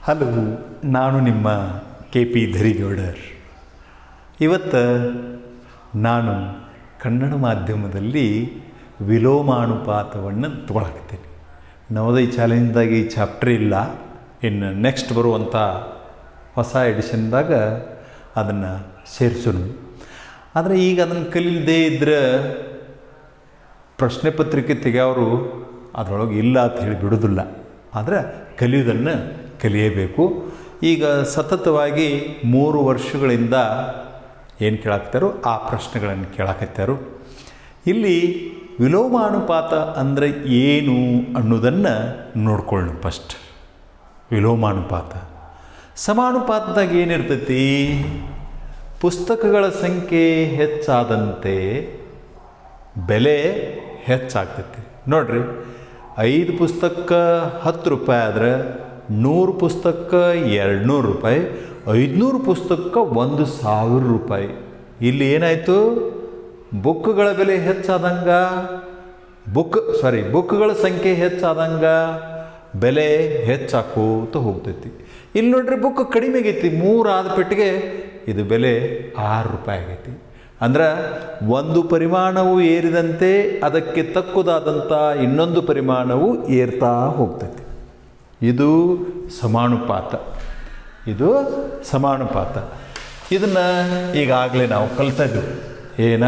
hello ನಾನು ನಿಮ್ಮ K P ಧರಿಗೌಡರ್ ಇವತ್ತು ನಾನು ಕನ್ನಡ ಮಾಧ್ಯಮದಲ್ಲಿ ವಿಲೋಮಾನುಪಾತವನ್ನು ತಗೊಳಕತ್ತೀನಿ ನವೋದಯ ಚಾಲೆಂಜ್ದಾಗ ಈ ಚಾಪ್ಟರ್ ಇಲ್ಲ ಇನ್ನು ನೆಕ್ಸ್ಟ್ ಬರುವಂಥ ಹೊಸ ಎಡಿಷನ್ದಾಗ ಅದನ್ನು ಸೇರಿಸೋಣ ಆದರೆ ಈಗ ಅದನ್ನು ಕಲೀಲ್ದೇ ಇದ್ದರೆ ಪ್ರಶ್ನೆ ಪತ್ರಿಕೆ ತೆಗೆಯೋರು ಅದರೊಳಗೆ ಇಲ್ಲ ಅಂತ ಹೇಳಿ ಬಿಡೋದಿಲ್ಲ ಆದರೆ ಕಲಿಯೋದನ್ನು ಕಲಿಯಬೇಕು ಈಗ ಸತತವಾಗಿ ಮೂರು ವರ್ಷಗಳಿಂದ ಏನು ಕೇಳಾಕ್ತಾರೋ ಆ ಪ್ರಶ್ನೆಗಳನ್ನು ಕೇಳಾಕತ್ತಾರೋ ಇಲ್ಲಿ ವಿಲೋಮಾನುಪಾತ ಅಂದರೆ ಏನು ಅನ್ನೋದನ್ನು ನೋಡ್ಕೊಳ್ಳೋಣ ಫಸ್ಟ್ ವಿಲೋಮಾನುಪಾತ ಸಮಾನುಪಾತದಾಗ ಏನಿರ್ತೈತಿ ಪುಸ್ತಕಗಳ ಸಂಖ್ಯೆ ಹೆಚ್ಚಾದಂತೆ ಬೆಲೆ ಹೆಚ್ಚಾಗ್ತೈತಿ ನೋಡ್ರಿ ಐದು ಪುಸ್ತಕ ಹತ್ತು ರೂಪಾಯಿ ಆದ್ರೆ ನೂರು ಪುಸ್ತಕ ಎರಡು ನೂರು ರೂಪಾಯಿ ಐದುನೂರು ಪುಸ್ತಕ ಒಂದು ಸಾವಿರ ರೂಪಾಯಿ ಇಲ್ಲಿ ಏನಾಯಿತು ಬುಕ್ಗಳ ಬೆಲೆ ಹೆಚ್ಚಾದಂಗ ಬುಕ್ ಸಾರಿ ಬುಕ್ಗಳ ಸಂಖ್ಯೆ ಹೆಚ್ಚಾದಂಗ ಬೆಲೆ ಹೆಚ್ಚಾಕೋತ ಹೋಗ್ತೈತಿ ಇಲ್ಲಿ ನೋಡ್ರಿ ಬುಕ್ ಕಡಿಮೆ ಆಗೈತಿ ಮೂರು ಆದ ಪೆಟ್ಟಿಗೆ ಇದು ಬೆಲೆ ಆರು ರೂಪಾಯಿ ಆಗೈತಿ ಅಂದ್ರೆ ಒಂದು ಪರಿಮಾಣವು ಏರಿದಂತೆ ಅದಕ್ಕೆ ತಕ್ಕುದಾದಂಥ ಇನ್ನೊಂದು ಪರಿಮಾಣವು ಏರ್ತಾ ಹೋಗ್ತೈತಿ ಇದು ಸಮಾನುಪಾತ ಇದು ಸಮಾನುಪಾತ ಇದನ್ನು ಈಗಾಗಲೇ ನಾವು ಕಲ್ತದ್ದು ಏನ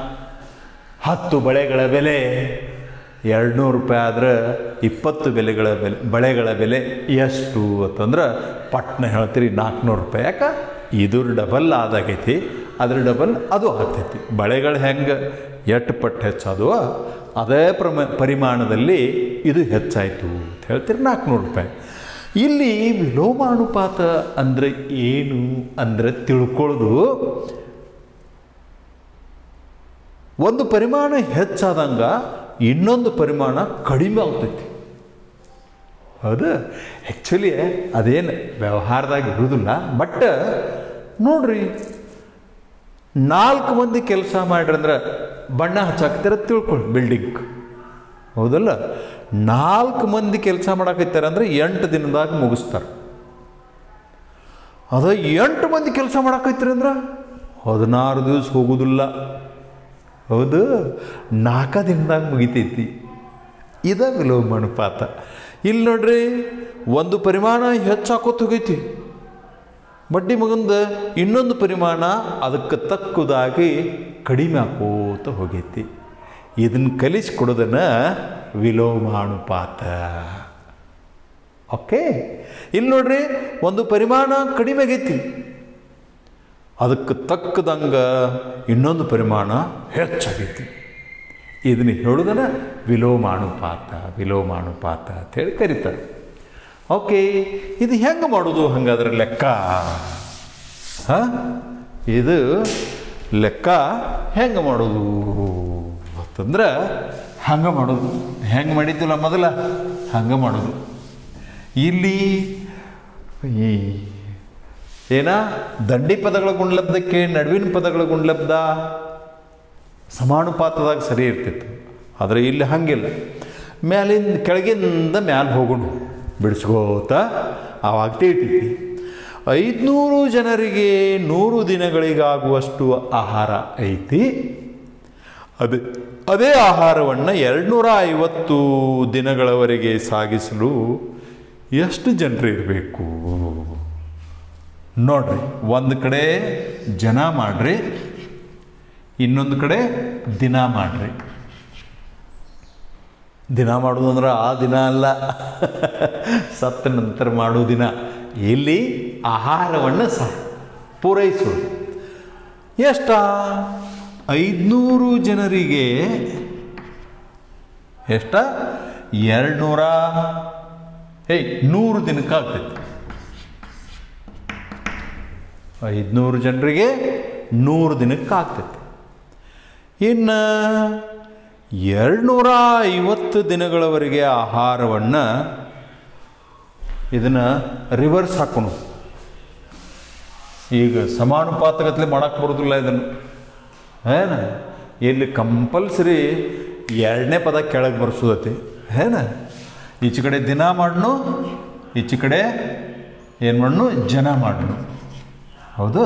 ಹತ್ತು ಬಳೆಗಳ ಬೆಲೆ ಎರಡುನೂರು ರೂಪಾಯಿ ಆದ್ರೆ ಇಪ್ಪತ್ತು ಬೆಲೆಗಳ ಬೆಲೆ ಬಳೆಗಳ ಬೆಲೆ ಎಷ್ಟು ಅಂತಂದ್ರೆ ಪಟ್ನ ಹೇಳ್ತೀರಿ ನಾಲ್ಕುನೂರು ರೂಪಾಯಿ ಯಾಕೆ ಇದ್ರ ಡಬಲ್ ಆದಾಗೈತಿ ಅದ್ರ ಡಬಲ್ ಅದು ಆಗ್ತೈತಿ ಬಳೆಗಳು ಹೆಂಗೆ ಎಷ್ಟು ಪಟ್ಟು ಹೆಚ್ಚಾದವೋ ಅದೇ ಪ್ರಮ ಪರಿಮಾಣದಲ್ಲಿ ಇದು ಹೆಚ್ಚಾಯಿತು ಅಂತ ಹೇಳ್ತೀರಿ ನಾಲ್ಕುನೂರು ರೂಪಾಯಿ ಇಲ್ಲಿ ವಿಲೋಮಾನುಪಾತ ಅಂದರೆ ಏನು ಅಂದರೆ ತಿಳ್ಕೊಳ್ಳೋದು ಒಂದು ಪರಿಮಾಣ ಹೆಚ್ಚಾದಂಗ ಇನ್ನೊಂದು ಪರಿಮಾಣ ಕಡಿಮೆ ಆಗ್ತೈತಿ ಹೌದು ಆ್ಯಕ್ಚುಲಿ ಅದೇನು ವ್ಯವಹಾರದಾಗ ಇರೋದಿಲ್ಲ ಬಟ್ ನೋಡ್ರಿ ನಾಲ್ಕು ಮಂದಿ ಕೆಲಸ ಮಾಡ್ರಿ ಅಂದ್ರೆ ಬಣ್ಣ ಹಚ್ಚಾಕ್ತಾರ ತಿಳ್ಕೊಳ್ಳಿ ಬಿಲ್ಡಿಂಗ್ ಹೌದಲ್ಲ ನಾಲ್ಕು ಮಂದಿ ಕೆಲಸ ಮಾಡಾಕೈತಾರ ಅಂದ್ರೆ ಎಂಟು ದಿನದಾಗ ಮುಗಿಸ್ತಾರೆ ಅದ ಎಂಟು ಮಂದಿ ಕೆಲಸ ಮಾಡಾಕೈತ್ರಿ ಅಂದ್ರೆ ಹದಿನಾರು ದಿವಸ ಹೋಗೋದಿಲ್ಲ ಹೌದು ನಾಲ್ಕ ದಿನದಾಗ ಮುಗಿತೈತಿ ಇದ ವಿಲೋಮಾನುಪಾತ ಇಲ್ಲಿ ನೋಡ್ರಿ ಒಂದು ಪರಿಮಾಣ ಹೆಚ್ಚಾಕೋತ ಹೋಗೈತಿ ಬಡ್ಡಿ ಮಗಂದ ಇನ್ನೊಂದು ಪರಿಮಾಣ ಅದಕ್ಕೆ ತಕ್ಕುದಾಗಿ ಕಡಿಮೆ ಹಾಕೋತ ಹೋಗೈತಿ ಇದನ್ನು ಕಲಿಸ್ಕೊಡೋದನ್ನು ವಿಲೋಮಾನುಪಾತ ಓಕೆ ಇಲ್ಲಿ ನೋಡ್ರಿ ಒಂದು ಪರಿಮಾಣ ಕಡಿಮೆ ಆಗೈತಿ ಅದಕ್ಕೆ ತಕ್ಕದಂಗ ಇನ್ನೊಂದು ಪರಿಮಾಣ ಹೆಚ್ಚಾಗೈತಿ ಇದನ್ನು ಹೇಳೋದನ್ನ ವಿಲೋಮಾನುಪಾತ ವಿಲೋಮಾನುಪಾತ ಅಂತೇಳಿ ಕರೀತಾರೆ ಓಕೆ ಇದು ಹೆಂಗೆ ಮಾಡೋದು ಹಂಗಾದ್ರೆ ಲೆಕ್ಕ ಹಾಂ ಇದು ಲೆಕ್ಕ ಹೆಂಗೆ ಮಾಡೋದು ಅಂತಂದ್ರೆ ಹಂಗೆ ಮಾಡೋದು ಹೆಂಗೆ ಮಾಡಿದ್ದಿಲ್ಲ ಮೊದಲ ಹಂಗೆ ಮಾಡೋದು ಇಲ್ಲಿ ಈ ಏನ ದಂಡಿ ಪದಗಳ ಗುಣಲಬ್ಧಕ್ಕೆ ನಡುವಿನ ಪದಗಳ ಗುಣಲಬ್ಧ ಸಮಾನುಪಾತದಾಗ ಸರಿ ಇರ್ತಿತ್ತು ಆದರೆ ಇಲ್ಲಿ ಹಂಗಿಲ್ಲ ಮ್ಯಾಲಿಂದ ಕೆಳಗಿಂದ ಮ್ಯಾಲೆ ಹೋಗೋಣ ಬಿಡಿಸ್ಕೋತ ಆವಾಗ ತಿಳಿತೈತಿ ಐದುನೂರು ಜನರಿಗೆ ನೂರು ದಿನಗಳಿಗಾಗುವಷ್ಟು ಆಹಾರ ಐತಿ ಅದು ಅದೇ ಆಹಾರವನ್ನು ಎರಡುನೂರ ಐವತ್ತು ದಿನಗಳವರೆಗೆ ಸಾಗಿಸಲು ಎಷ್ಟು ಜನರು ಇರಬೇಕು ನೋಡ್ರಿ ಒಂದು ಕಡೆ ಜನ ಮಾಡ್ರಿ ಇನ್ನೊಂದು ಕಡೆ ದಿನ ಮಾಡ್ರಿ ದಿನ ಮಾಡೋದು ಅಂದ್ರೆ ಆ ದಿನ ಅಲ್ಲ ಸತ್ತ ನಂತರ ಮಾಡೋ ದಿನ ಇಲ್ಲಿ ಆಹಾರವನ್ನು ಸಹ ಪೂರೈಸೋದು ಎಷ್ಟ ಐದುನೂರು ಜನರಿಗೆ ಎಷ್ಟ ಎರಡುನೂರ ಏಯ್ ನೂರು ದಿನಕ್ಕೆ ಆಗ್ತೈತಿ ಐದುನೂರು ಜನರಿಗೆ ನೂರು ದಿನಕ್ಕೆ ಆಗ್ತೈತಿ ಇನ್ನು ಎರಡುನೂರ ಐವತ್ತು ದಿನಗಳವರೆಗೆ ಆಹಾರವನ್ನು ಇದನ್ನು ರಿವರ್ಸ್ ಹಾಕೋಣ ಈಗ ಸಮಾನುಪಾತಗತ್ಲೆ ಮಾಡಕ್ಕೆ ಬರೋದಿಲ್ಲ ಇದನ್ನು ಏನ ಇಲ್ಲಿ ಕಂಪಲ್ಸರಿ ಎರಡನೇ ಪದ ಕೆಳಗೆ ಬರ್ಸೋದತಿ ಏನ ಈಚೆ ಕಡೆ ದಿನ ಮಾಡ್ನು ಈಚೆ ಕಡೆ ಏನು ಮಾಡನು ಜನ ಮಾಡನು ಹೌದು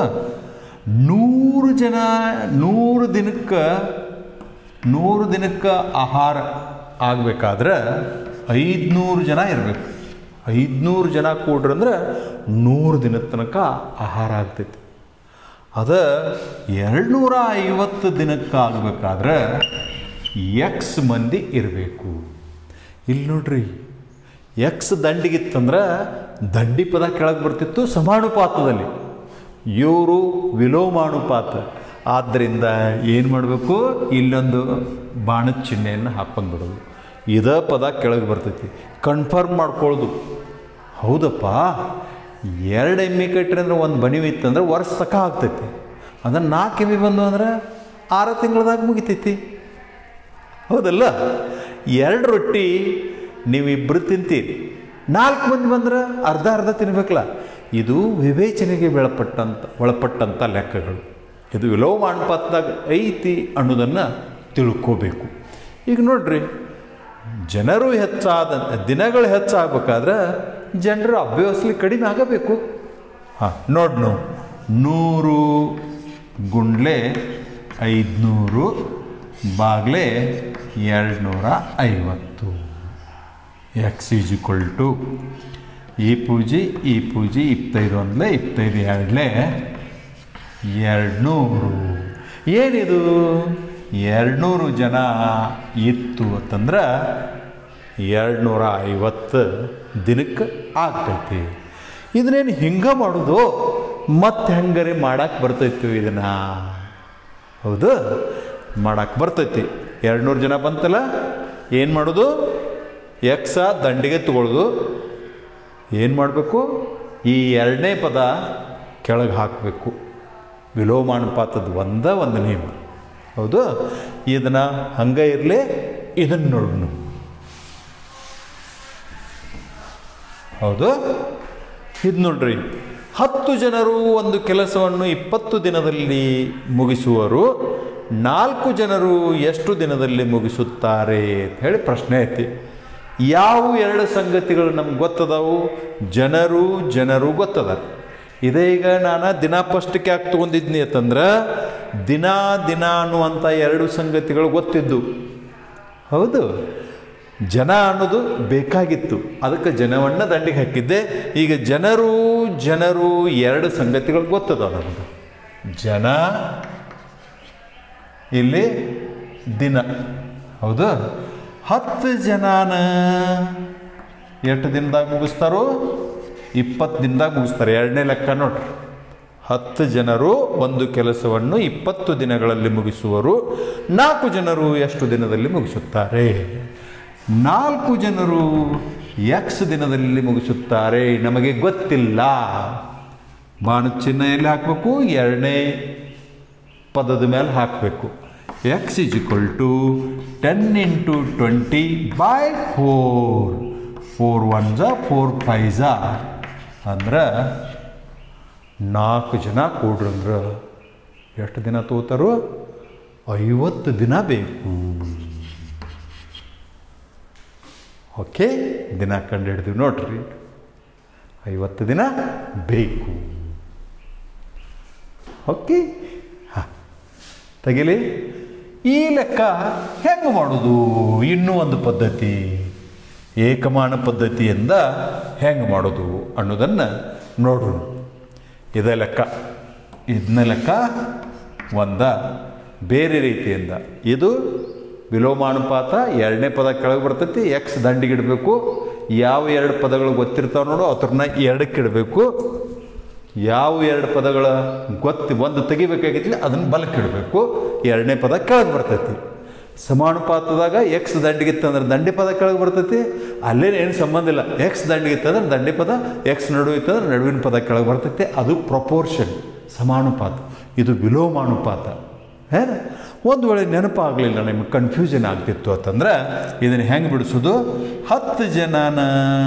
ನೂರು ಜನ ನೂರು ದಿನಕ್ಕೆ ನೂರು ದಿನಕ್ಕೆ ಆಹಾರ ಆಗಬೇಕಾದ್ರೆ ಐದುನೂರು ಜನ ಇರಬೇಕು ಐದುನೂರು ಜನ ಕೂಡ್ರಂದ್ರೆ ನೂರು ದಿನದ ತನಕ ಆಹಾರ ಆಗ್ತೈತಿ ಅದ ಎರಡುನೂರ ಐವತ್ತು ದಿನಕ್ಕೆ ಆಗಬೇಕಾದ್ರೆ ಎಕ್ಸ್ ಮಂದಿ ಇರಬೇಕು ಇಲ್ಲಿ ನೋಡ್ರಿ ಎಕ್ಸ್ ದಂಡಿಗಿತ್ತಂದ್ರೆ ದಂಡಿ ಪದ ಕೆಳಗೆ ಬರ್ತಿತ್ತು ಸಮಾನುಪಾತದಲ್ಲಿ ಇವರು ವಿಲೋಮಾನುಪಾತ ಆದ್ದರಿಂದ ಏನು ಮಾಡಬೇಕು ಇಲ್ಲೊಂದು ಬಾಣದ ಚಿಹ್ನೆಯನ್ನು ಹಾಕ್ಕೊಂಡು ಬಿಡೋದು ಇದ ಪದ ಕೆಳಗೆ ಬರ್ತೈತಿ ಕನ್ಫರ್ಮ್ ಮಾಡ್ಕೊಳ್ಳೋದು ಹೌದಪ್ಪ ಎರಡು ಎಮ್ಮೆ ಕಟ್ರಿ ಅಂದ್ರೆ ಒಂದು ಬಣಿವು ಇತ್ತಂದ್ರೆ ವರ್ಷ ತಕ ಆಗ್ತೈತಿ ಅದನ್ನು ನಾಲ್ಕು ಎಮ್ಮೆ ಬಂದು ಅಂದ್ರೆ ಆರು ತಿಂಗಳದಾಗ ಮುಗಿತೈತಿ ಹೌದಲ್ಲ ಎರಡು ರೊಟ್ಟಿ ನೀವಿಬ್ಬರು ತಿಂತೀರಿ ನಾಲ್ಕು ಮಂದಿ ಬಂದ್ರೆ ಅರ್ಧ ಅರ್ಧ ತಿನ್ಬೇಕಲ್ಲ ಇದು ವಿವೇಚನೆಗೆ ಒಳಪಟ್ಟಂತ ಒಳಪಟ್ಟಂಥ ಲೆಕ್ಕಗಳು ಇದು ವಿಲೋಮ ಅನುಪಾತದಾಗ ಐತಿ ಅನ್ನೋದನ್ನು ತಿಳ್ಕೋಬೇಕು ಈಗ ನೋಡ್ರಿ ಜನರು ಹೆಚ್ಚಾದ ದಿನಗಳು ಹೆಚ್ಚಾಗಬೇಕಾದ್ರೆ ಜನರು ಅಭ್ಯಾಸಲಿ ಕಡಿಮೆ ಆಗಬೇಕು ಹಾಂ ನೋಡಿ ನಾವು ನೂರು ಗುಂಡ್ಲೆ ಐದುನೂರು ಬಾಗ್ಲೆ ಎರಡುನೂರ ಐವತ್ತು ಎಕ್ಸ್ ಈಸ್ ಈಕ್ವಲ್ ಟು ಈ ಪೂಜೆ ಈ ಪೂಜೆ ಇಪ್ಪತ್ತೈದು ಒಂದಲೇ ಇಪ್ಪತ್ತೈದು ಎರಡಲೇ ಎರಡುನೂರು ಏನಿದು ಎರಡುನೂರು ಜನ ಇತ್ತು ಅಂತಂದ್ರೆ ಎರಡುನೂರ ಐವತ್ತು ದಿನಕ್ಕೆ ಆಗ್ತೈತಿ ಇದನ್ನೇನು ಹಿಂಗೆ ಮಾಡೋದು ಮತ್ತೆ ಹೆಂಗಾರೆ ಮಾಡಕ್ಕೆ ಬರ್ತೈತಿ ಇದನ್ನು ಹೌದು ಮಾಡಕ್ಕೆ ಬರ್ತೈತಿ ಎರಡುನೂರು ಜನ ಬಂತಲ್ಲ ಏನು ಮಾಡೋದು ಎಕ್ಸ ದಂಡಿಗೆ ತಗೊಳ್ಳೋದು ಏನು ಮಾಡಬೇಕು ಈ ಎರಡನೇ ಪದ ಕೆಳಗೆ ಹಾಕಬೇಕು ವಿಲೋಮಾನುಪಾತದ ಒಂದ ಒಂದು ನಿಯಮ ಹೌದು ಇದನ್ನು ಹಂಗೆ ಇರಲಿ ಇದನ್ನು ನೋಡೋಣ ಹೌದು ಇದು ನೋಡ್ರಿ ಹತ್ತು ಜನರು ಒಂದು ಕೆಲಸವನ್ನು ಇಪ್ಪತ್ತು ದಿನದಲ್ಲಿ ಮುಗಿಸುವರು ನಾಲ್ಕು ಜನರು ಎಷ್ಟು ದಿನದಲ್ಲಿ ಮುಗಿಸುತ್ತಾರೆ ಅಂತ ಹೇಳಿ ಪ್ರಶ್ನೆ ಐತಿ ಯಾವ ಎರಡು ಸಂಗತಿಗಳು ನಮ್ಗೆ ಗೊತ್ತದವು ಜನರು ಜನರು ಗೊತ್ತದ ಇದೇ ಈಗ ನಾನು ದಿನ ಫಸ್ಟ್ಗೆ ಯಾಕೆ ತೊಗೊಂಡಿದ್ನಿ ಅಂತಂದ್ರೆ ದಿನ ದಿನ ಅನ್ನುವಂಥ ಎರಡು ಸಂಗತಿಗಳು ಗೊತ್ತಿದ್ದು ಹೌದು ಜನ ಅನ್ನೋದು ಬೇಕಾಗಿತ್ತು ಅದಕ್ಕೆ ಜನವನ್ನು ದಂಡಿಗೆ ಹಾಕಿದ್ದೆ ಈಗ ಜನರು ಜನರು ಎರಡು ಸಂಗತಿಗಳು ಗೊತ್ತದ ನಮಗೆ ಜನ ಇಲ್ಲಿ ದಿನ ಹೌದು ಹತ್ತು ಜನನ ಎಷ್ಟು ದಿನದಾಗ ಮುಗಿಸ್ತಾರೋ ಇಪ್ಪತ್ತು ದಿನದಾಗ ಮುಗಿಸ್ತಾರೆ ಎರಡನೇ ಲೆಕ್ಕ ನೋಡ್ರಿ ಹತ್ತು ಜನರು ಒಂದು ಕೆಲಸವನ್ನು ಇಪ್ಪತ್ತು ದಿನಗಳಲ್ಲಿ ಮುಗಿಸುವರು ನಾಲ್ಕು ಜನರು ಎಷ್ಟು ದಿನದಲ್ಲಿ ಮುಗಿಸುತ್ತಾರೆ ನಾಲ್ಕು ಜನರು ಎಕ್ಸ್ ದಿನದಲ್ಲಿ ಮುಗಿಸುತ್ತಾರೆ ನಮಗೆ ಗೊತ್ತಿಲ್ಲ ಬಾಣದ ಚಿಹ್ನೆ ಎಲ್ಲಿ ಹಾಕಬೇಕು ಎರಡನೇ ಪದದ ಮೇಲೆ ಹಾಕಬೇಕು x is equal to ten into twenty by four four one ಜ ಫೋರ್ ಫೈವ್ ಜ ಅಂದ್ರೆ ನಾಲ್ಕು ಜನ ಕೂಡ್ರಂದ್ರೆ ಎಷ್ಟು ದಿನ ತಗೋತಾರೋ ಐವತ್ತು ದಿನ ಬೇಕು ಓಕೆ ದಿನ ಕಂಡು ಹಿಡ್ತೀವಿ ನೋಡ್ರಿ ಐವತ್ತು ದಿನ ಬೇಕು ಓಕೆ ಹಾಂ ತೆಗಿಲಿ ಈ ಲೆಕ್ಕ ಹೆಂಗೆ ಮಾಡೋದು ಇನ್ನೂ ಒಂದು ಪದ್ಧತಿ ಏಕಮಾನ ಪದ್ಧತಿಯಿಂದ ಹೆಂಗೆ ಮಾಡೋದು ಅನ್ನೋದನ್ನು ನೋಡೋಣ ಇದೇ ಲೆಕ್ಕ ಇದನ್ನ ಲೆಕ್ಕ ಒಂದ ಬೇರೆ ರೀತಿಯಿಂದ ಇದು ವಿಲೋಮಾನುಪಾತ ಎರಡನೇ ಪದ ಕೆಳಗೆ ಬರ್ತೈತಿ ಎಕ್ಸ್ ದಂಡಿಗಿಡಬೇಕು ಯಾವ ಎರಡು ಪದಗಳು ಗೊತ್ತಿರ್ತಾವೆ ನೋಡು ಅವ್ರನ್ನ ಎರಡಕ್ಕೆ ಇಡಬೇಕು ಯಾವ ಎರಡು ಪದಗಳ ಗೊತ್ತಿ ಒಂದು ತೆಗಿಬೇಕಾಗಿತ್ತಲಿ ಅದನ್ನು ಬಲಕ್ಕೆ ಇಡಬೇಕು ಎರಡನೇ ಪದ ಕೆಳಗೆ ಬರ್ತೈತಿ ಸಮಾನುಪಾತದಾಗ ಎಕ್ಸ್ ದಂಡಿಗಿತ್ತಂದ್ರೆ ದಂಡಿ ಪದ ಕೆಳಗೆ ಬರ್ತೈತಿ ಅಲ್ಲೇನು ಏನು ಸಂಬಂಧ ಇಲ್ಲ ಎಕ್ಸ್ ದಂಡಿಗಿತ್ತಂದ್ರೆ ದಂಡಿ ಪದ ಎಕ್ಸ್ ನಡುವೆ ಇತ್ತಂದ್ರೆ ನಡುವಿನ ಪದ ಕೆಳಗೆ ಬರ್ತೈತಿ ಅದು ಪ್ರಪೋರ್ಷನ್ ಸಮಾನುಪಾತ ಇದು ವಿಲೋಮಾನುಪಾತ ಏನ ಒಂದು ವೇಳೆ ನೆನಪಾಗಲಿಲ್ಲ ನಿಮಗೆ ಕನ್ಫ್ಯೂಷನ್ ಆಗ್ತಿತ್ತು ಅಂತಂದ್ರೆ ಇದನ್ನು ಹೆಂಗೆ ಬಿಡಿಸೋದು ಹತ್ತು ಜನನ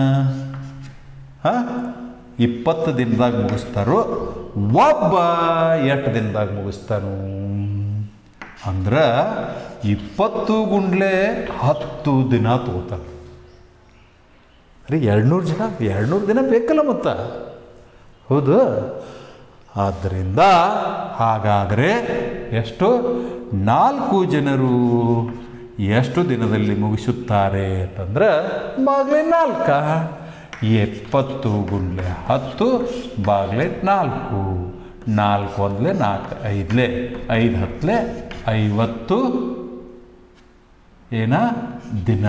ಹಾಂ ಇಪ್ಪತ್ತು ದಿನದಾಗ ಮುಗಿಸ್ತಾರೋ ಒಬ್ಬ ಎಷ್ಟು ದಿನದಾಗ ಮುಗಿಸ್ತಾನು ಅಂದ್ರೆ ಇಪ್ಪತ್ತು ಗುಂಡ್ಲೆ ಹತ್ತು ದಿನ ತಗೋತಾನೆ ರೀ ಎರಡುನೂರು ಜನ ಎರಡುನೂರು ದಿನ ಬೇಕಲ್ಲ ಮತ್ತು ಹೌದು ಆದ್ದರಿಂದ ಹಾಗಾದರೆ ಎಷ್ಟು ನಾಲ್ಕು ಜನರು ಎಷ್ಟು ದಿನದಲ್ಲಿ ಮುಗಿಸುತ್ತಾರೆ ಅಂತಂದ್ರೆ ಬಾಗ್ಲೆ ನಾಲ್ಕ ಎಪ್ಪತ್ತು ಗುಂಡ್ಲೆ ಹತ್ತು ಬಾಗ್ಲೆ ನಾಲ್ಕು ನಾಲ್ಕು ಒಂದ್ಲೆ ನಾಲ್ಕು ಐದ್ಲೆ ಐದು ಹತ್ಲೆ ಐವತ್ತು ಏನ ದಿನ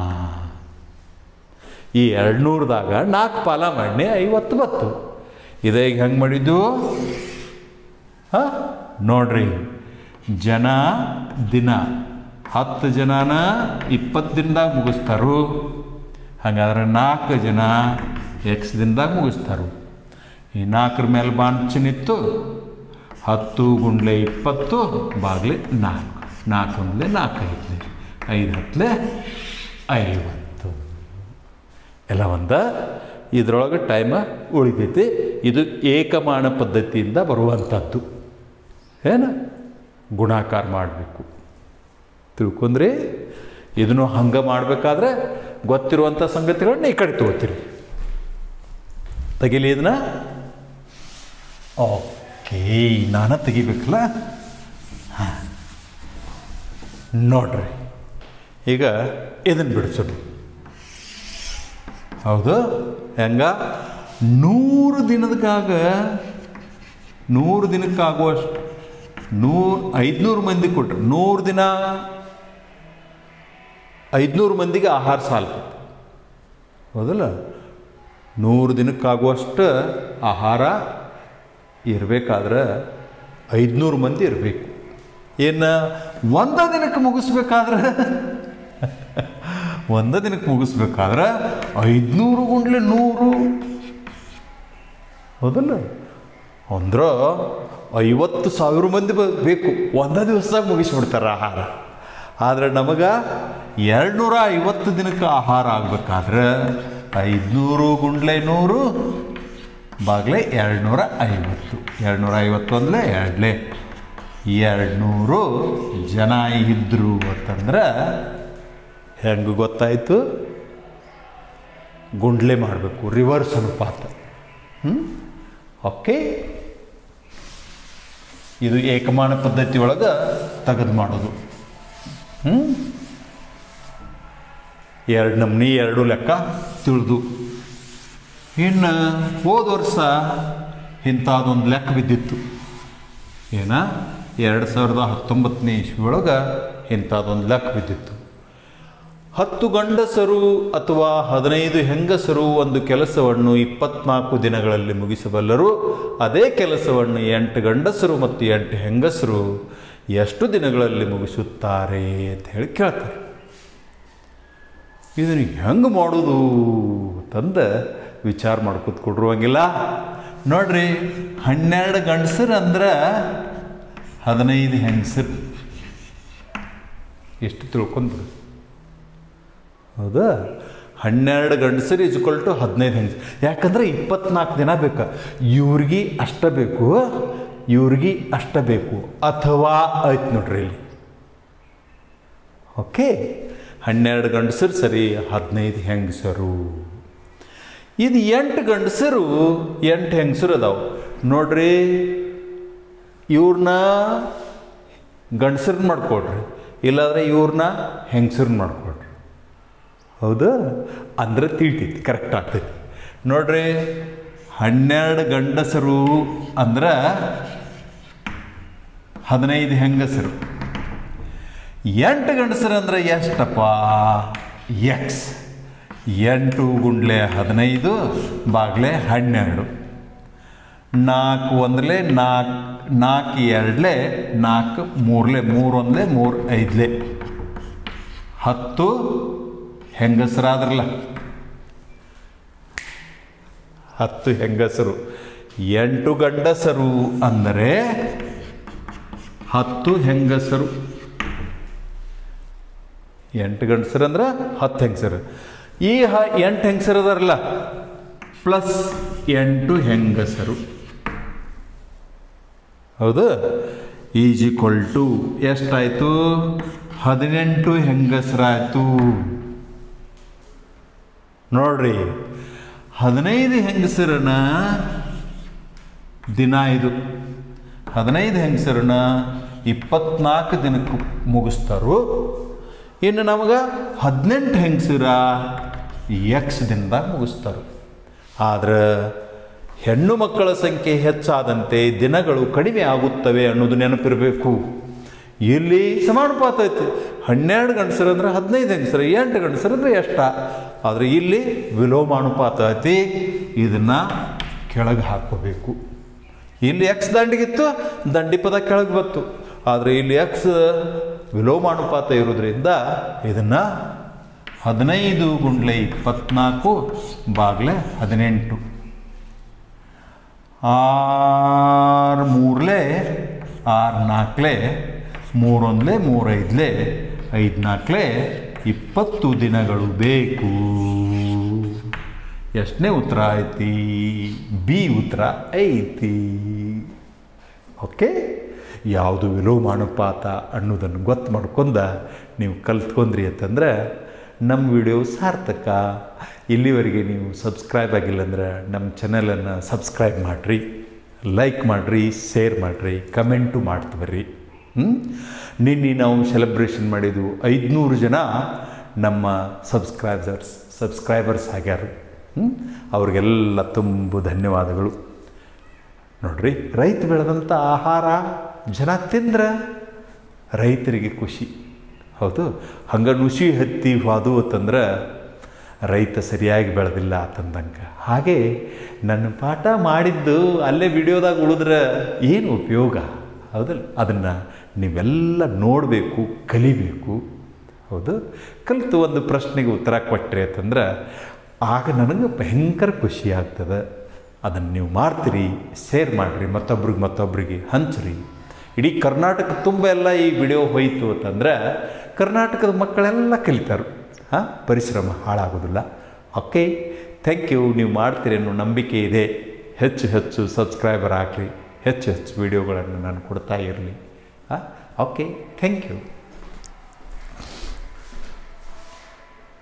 ಈ ಎರಡುನೂರದಾಗ ನಾಲ್ಕು ಪಾಲ ಮಾಡಿ ಐವತ್ತು ಬತ್ತು ಇದೇ ಈಗ ಹೆಂಗೆ ಮಾಡಿದ್ದು ಹಾಂ ನೋಡ್ರಿ ಜನ ದಿನ ಹತ್ತು ಜನನ ಇಪ್ಪತ್ತು ದಿನದಾಗ ಮುಗಿಸ್ತಾರು ಹಾಗಾದ್ರೆ ನಾಲ್ಕು ಜನ ಎಕ್ಸ್ ದಿನದಾಗ ಮುಗಿಸ್ತಾರು ಈ ನಾಲ್ಕರ ಮೇಲೆ ಬಾಂಚನಿತ್ತು ಹತ್ತು ಗುಂಡ್ಲೆ ಇಪ್ಪತ್ತು ಬಾಗ್ಲೆ ನಾಲ್ಕು ನಾಲ್ಕು ಒಂದ್ಲೆ ನಾಲ್ಕು ಐದ್ಲೆ ಐದು ಹತ್ಲೆ ಐವತ್ತು ಎಲ್ಲ ಒಂದ ಇದರೊಳಗೆ ಟೈಮ ಉಳಿತೈತಿ ಇದು ಏಕಮಾನ ಪದ್ಧತಿಯಿಂದ ಬರುವಂಥದ್ದು ಏನು ಗುಣಾಕಾರ ಮಾಡಬೇಕು ತಿಳ್ಕೊಂಡ್ರಿ ಇದನ್ನು ಹಂಗೆ ಮಾಡಬೇಕಾದ್ರೆ ಗೊತ್ತಿರುವಂಥ ಸಂಗತಿಗಳನ್ನ ಈ ಕಡೆ ತಗೋತೀರಿ ತೆಗಿಲಿ ಇದನ್ನ ಓಕೆ ನಾನು ತೆಗಿಬೇಕಲ್ಲ ಹಾಂ ನೋಡ್ರಿ ಈಗ ಇದನ್ನು ಬಿಡಿಸೋಣ ಹೌದು ಹೆಂಗ ನೂರು ದಿನದಕ್ಕಾಗ ನೂರು ದಿನಕ್ಕಾಗುವಷ್ಟು ನೂರು ಐದುನೂರು ಮಂದಿ ಕೊಟ್ರು ನೂರು ದಿನ ಐದುನೂರು ಮಂದಿಗೆ ಆಹಾರ ಸಾಲ್ತೈತೆ ಹೌದಲ್ಲ ನೂರು ದಿನಕ್ಕಾಗುವಷ್ಟು ಆಹಾರ ಇರಬೇಕಾದ್ರೆ ಐದುನೂರು ಮಂದಿ ಇರಬೇಕು ಏನು ಒಂದ ದಿನಕ್ಕೆ ಮುಗಿಸ್ಬೇಕಾದ್ರೆ ಒಂದ ದಿನಕ್ಕೆ ಮುಗಿಸ್ಬೇಕಾದ್ರೆ ಐದುನೂರು ಗುಂಡ್ಲೆ ನೂರು ಹೌದಲ್ಲ ಅಂದ್ರೆ ಐವತ್ತು ಸಾವಿರ ಮಂದಿ ಬ- ಬೇಕು ಒಂದೇ ದಿವಸದಾಗ ಮುಗಿಸ್ಬಿಡ್ತಾರೆ ಆಹಾರ ಆದರೆ ನಮಗೆ ಎರಡುನೂರ ಐವತ್ತು ದಿನಕ್ಕೆ ಆಹಾರ ಆಗಬೇಕಾದ್ರೆ ಐದುನೂರು ಗುಂಡ್ಲೆ ನೂರು ಬಾಗ್ಲೆ ಎರಡುನೂರ ಐವತ್ತು ಎರಡುನೂರ ಐವತ್ತು ಅಂದಲೇ ಎರಡ್ಲೆ ಎರಡುನೂರು ಜನ ಇದ್ರು ಅಂತಂದ್ರೆ ಹೆಂಗೆ ಗೊತ್ತಾಯಿತು ಗುಂಡ್ಲೆ ಮಾಡಬೇಕು ರಿವರ್ಸ್ ಅನುಪಾತ ಹ್ಞೂ ಓಕೆ ಇದು ಏಕಮಾನ ಪದ್ಧತಿ ಒಳಗೆ ತೆಗೆದು ಮಾಡೋದು ಹ್ಞೂ ಎರಡು ನಮ್ನಿ ಎರಡು ಲೆಕ್ಕ ತಿಳಿದು ಇನ್ನು ಹೋದ ವರ್ಷ ಇಂಥದ್ದೊಂದು ಲೆಕ್ಕ ಬಿದ್ದಿತ್ತು ಏನ ಎರಡು ಸಾವಿರದ ಹತ್ತೊಂಬತ್ತನೇ ಇಸ್ವಿ ಒಳಗೆ ಇಂಥದ್ದೊಂದು ಲೆಕ್ಕ ಬಿದ್ದಿತ್ತು ಹತ್ತು ಗಂಡಸರು ಅಥವಾ ಹದಿನೈದು ಹೆಂಗಸರು ಒಂದು ಕೆಲಸವನ್ನು ಇಪ್ಪತ್ನಾಲ್ಕು ದಿನಗಳಲ್ಲಿ ಮುಗಿಸಬಲ್ಲರು ಅದೇ ಕೆಲಸವನ್ನು ಎಂಟು ಗಂಡಸರು ಮತ್ತು ಎಂಟು ಹೆಂಗಸರು ಎಷ್ಟು ದಿನಗಳಲ್ಲಿ ಮುಗಿಸುತ್ತಾರೆ ಅಂತ ಹೇಳಿ ಕೇಳ್ತಾರೆ ಇದನ್ನು ಹೆಂಗೆ ಮಾಡೋದು ಅಂತಂದ ವಿಚಾರ ಮಾಡಿ ಕೂತ್ಕೊಡ್ರುವಂಗಿಲ್ಲ ನೋಡ್ರಿ ಹನ್ನೆರಡು ಗಂಡಸರು ಅಂದ್ರೆ ಹದಿನೈದು ಹೆಂಗಸರು ಎಷ್ಟು ತಿಳ್ಕೊಂಡ್ಬಿಡು ಹೌದಾ ಹನ್ನೆರಡು ಗಂಡಸರು ಇಸ್ಕೊಲ್ ಟು ಹದಿನೈದು ಹೆಂಗಸರು ಯಾಕಂದ್ರೆ ಇಪ್ಪತ್ನಾಲ್ಕು ದಿನ ಬೇಕು ಇವ್ರಿಗೆ ಅಷ್ಟ ಬೇಕು ಇವ್ರಿಗೆ ಅಷ್ಟ ಬೇಕು ಅಥವಾ ಆಯ್ತು ನೋಡ್ರಿ ಇಲ್ಲಿ ಓಕೆ ಹನ್ನೆರಡು ಗಂಡಸರು ಸರಿ ಹದಿನೈದು ಹೆಂಗಸರು ಇದು ಎಂಟು ಗಂಡಸರು ಎಂಟು ಹೆಂಗಸರು ಅದಾವು ನೋಡ್ರಿ ಇವ್ರನ್ನ ಗಂಡಸರನ್ನ ಮಾಡ್ಕೊಡ್ರಿ ಇಲ್ಲಾಂದ್ರೆ ಇವ್ರನ್ನ ಹೆಂಗಸರನ್ನ ಮಾಡ್ಕೊಡ್ರಿ ಹೌದಾ ಅಂದ್ರೆ ತಿಳ್ತೈತಿ ಕರೆಕ್ಟ್ ಆಗ್ತೈತಿ ನೋಡ್ರಿ ಹನ್ನೆರಡು ಗಂಡಸರು ಅಂದ್ರೆ ಹದಿನೈದು ಹೆಂಗಸರು ಎಂಟು ಗಂಡಸರು ಅಂದ್ರೆ ಎಷ್ಟಪ್ಪ ಎಕ್ಸ್ ಎಂಟು ಗುಂಡ್ಲೆ ಹದಿನೈದು ಬಾಗ್ಲೆ ಹನ್ನೆರಡು ನಾಲ್ಕು ಒಂದಲೇ ನಾಲ್ಕು ನಾಲ್ಕು ಎರಡ್ಲೆ ನಾಲ್ಕು ಮೂರ್ಲೆ ಮೂರು ಒಂದ್ಲೆ ಮೂರು ಐದ್ಲೆ ಹತ್ತು ಹೆಂಗಸರಾದ್ರಲ್ಲ ಹತ್ತು ಹೆಂಗಸರು ಎಂಟು ಗಂಡಸರು ಅಂದರೆ ಹತ್ತು ಹೆಂಗಸರು ಎಂಟು ಗಂಡಸರು ಅಂದ್ರೆ ಹತ್ತು ಹೆಂಗಸರು ಈ ಹ ಎಂಟು ಹೆಂಗಸರು ಅದಾರಲ್ಲ ಪ್ಲಸ್ ಎಂಟು ಹೆಂಗಸರು ಹೌದು ಈಸ್ ಈಕ್ವಲ್ ಟು ಎಷ್ಟಾಯಿತು ಹದಿನೆಂಟು ಹೆಂಗಸರಾಯಿತು ನೋಡ್ರಿ ಹದಿನೈದು ಹೆಂಗಸರನ್ನ ದಿನ ಇದು ಹದಿನೈದು ಹೆಂಗಸರನ್ನ ಇಪ್ಪತ್ನಾಲ್ಕು ದಿನಕ್ಕೆ ಮುಗಿಸ್ತಾರೋ ಇನ್ನು ನಮಗೆ ಹದಿನೆಂಟು ಹೆಂಗಸರ ಎಕ್ಸ್ ದಿನದಾಗ ಮುಗಿಸ್ತಾರೆ ಆದ್ರೆ ಹೆಣ್ಣು ಮಕ್ಕಳ ಸಂಖ್ಯೆ ಹೆಚ್ಚಾದಂತೆ ದಿನಗಳು ಕಡಿಮೆ ಆಗುತ್ತವೆ ಅನ್ನೋದು ನೆನಪಿರಬೇಕು ಇಲ್ಲಿ ಸಮಾನುಪಾತ ಐತಿ ಹನ್ನೆರಡು ಗಂಡಸರು ಅಂದ್ರೆ ಹದಿನೈದು ಹೆಂಗಸರು ಎಂಟು ಗಂಡಸರು ಅಂದ್ರೆ ಎಷ್ಟ ಆದರೆ ಇಲ್ಲಿ ವಿಲೋಮಾನುಪಾತ ಐತಿ ಇದನ್ನು ಕೆಳಗೆ ಹಾಕೋಬೇಕು ಇಲ್ಲಿ ಎಕ್ಸ್ ದಂಡಿಗಿತ್ತು ದಂಡಿ ಪದ ಕೆಳಗೆ ಬತ್ತು ಆದರೆ ಇಲ್ಲಿ ಎಕ್ಸ್ ವಿಲೋಮಾನುಪಾತ ಇರೋದ್ರಿಂದ ಇದನ್ನು ಹದಿನೈದು ಗುಂಡ್ಲೆ ಇಪ್ಪತ್ನಾಲ್ಕು ಬಾಗ್ಲೆ ಹದಿನೆಂಟು ಆರು ಮೂರ್ಲೆ ಆರು ನಾಲ್ಕಲೆ ಮೂರೊಂದ್ಲೆ ಮೂರೈದ್ಲೆ ಐದು ನಾಲ್ಕಲೆ ಇಪ್ಪತ್ತು ದಿನಗಳು ಬೇಕು ಎಷ್ಟನೇ ಉತ್ತರ ಐತಿ ಬಿ ಉತ್ತರ ಐತಿ ಓಕೆ ಯಾವುದು ವಿಲೋಮಾನುಪಾತ ಅನ್ನೋದನ್ನು ಗೊತ್ತು ಮಾಡ್ಕೊಂಡ ನೀವು ಕಲ್ತ್ಕೊಂಡ್ರಿ ಅಂತಂದ್ರೆ ನಮ್ಮ ವಿಡಿಯೋ ಸಾರ್ಥಕ ಇಲ್ಲಿವರೆಗೆ ನೀವು ಸಬ್ಸ್ಕ್ರೈಬ್ ಆಗಿಲ್ಲ ಅಂದ್ರೆ ನಮ್ಮ ಚಾನಲನ್ನು ಸಬ್ಸ್ಕ್ರೈಬ್ ಮಾಡಿರಿ ಲೈಕ್ ಮಾಡಿರಿ ಶೇರ್ ಮಾಡಿರಿ ಕಮೆಂಟು ಮಾಡ್ತು ಬರ್ರಿ ಹ್ಞೂ ನಿನ್ನೆ ನಾವು ಸೆಲೆಬ್ರೇಷನ್ ಮಾಡಿದ್ದು ಐದುನೂರು ಜನ ನಮ್ಮ ಸಬ್ಸ್ಕ್ರೈಬರ್ಸ್ ಸಬ್ಸ್ಕ್ರೈಬರ್ಸ್ ಆಗ್ಯಾರು ಹ್ಞೂ ಅವ್ರಿಗೆಲ್ಲ ತುಂಬ ಧನ್ಯವಾದಗಳು ನೋಡ್ರಿ ರೈತ ಬೆಳೆದಂಥ ಆಹಾರ ಜನ ತಿಂದ್ರೆ ರೈತರಿಗೆ ಖುಷಿ ಹೌದು ಹಂಗೆ ನುಸಿ ಹತ್ತಿ ಹೋದು ಅಂತಂದ್ರೆ ರೈತ ಸರಿಯಾಗಿ ಬೆಳೆದಿಲ್ಲ ಅಂತಂದಂಗೆ ಹಾಗೆ ನನ್ನ ಪಾಠ ಮಾಡಿದ್ದು ಅಲ್ಲೇ ವಿಡಿಯೋದಾಗ ಉಳಿದ್ರೆ ಏನು ಉಪಯೋಗ ಹೌದಲ್ಲ ಅದನ್ನು ನೀವೆಲ್ಲ ನೋಡಬೇಕು ಕಲಿಬೇಕು ಹೌದು ಕಲಿತು ಒಂದು ಪ್ರಶ್ನೆಗೆ ಉತ್ತರ ಕೊಟ್ಟರೆ ಅಂತಂದ್ರೆ ಆಗ ನನಗೆ ಭಯಂಕರ ಖುಷಿ ಆಗ್ತದೆ ಅದನ್ನು ನೀವು ಮಾಡ್ತೀರಿ ಶೇರ್ ಮಾಡಿರಿ ಮತ್ತೊಬ್ರಿಗೆ ಮತ್ತೊಬ್ಬರಿಗೆ ಹಂಚ್ರಿ ಇಡೀ ಕರ್ನಾಟಕ ತುಂಬ ಎಲ್ಲ ಈ ವಿಡಿಯೋ ಹೋಯಿತು ಅಂತಂದ್ರೆ ಕರ್ನಾಟಕದ ಮಕ್ಕಳೆಲ್ಲ ಕಲಿತಾರೆ ಹಾಂ ಪರಿಶ್ರಮ ಹಾಳಾಗೋದಿಲ್ಲ ಓಕೆ ಥ್ಯಾಂಕ್ ಯು ನೀವು ಮಾಡ್ತೀರಿ ಅನ್ನೋ ನಂಬಿಕೆ ಇದೆ ಹೆಚ್ಚು ಹೆಚ್ಚು ಸಬ್ಸ್ಕ್ರೈಬರ್ ಆಗಲಿ ಹೆಚ್ಚು ಹೆಚ್ಚು ವಿಡಿಯೋಗಳನ್ನು ನಾನು ಕೊಡ್ತಾ ಇರಲಿ ಹಾಂ ಓಕೆ ಥ್ಯಾಂಕ್ ಯು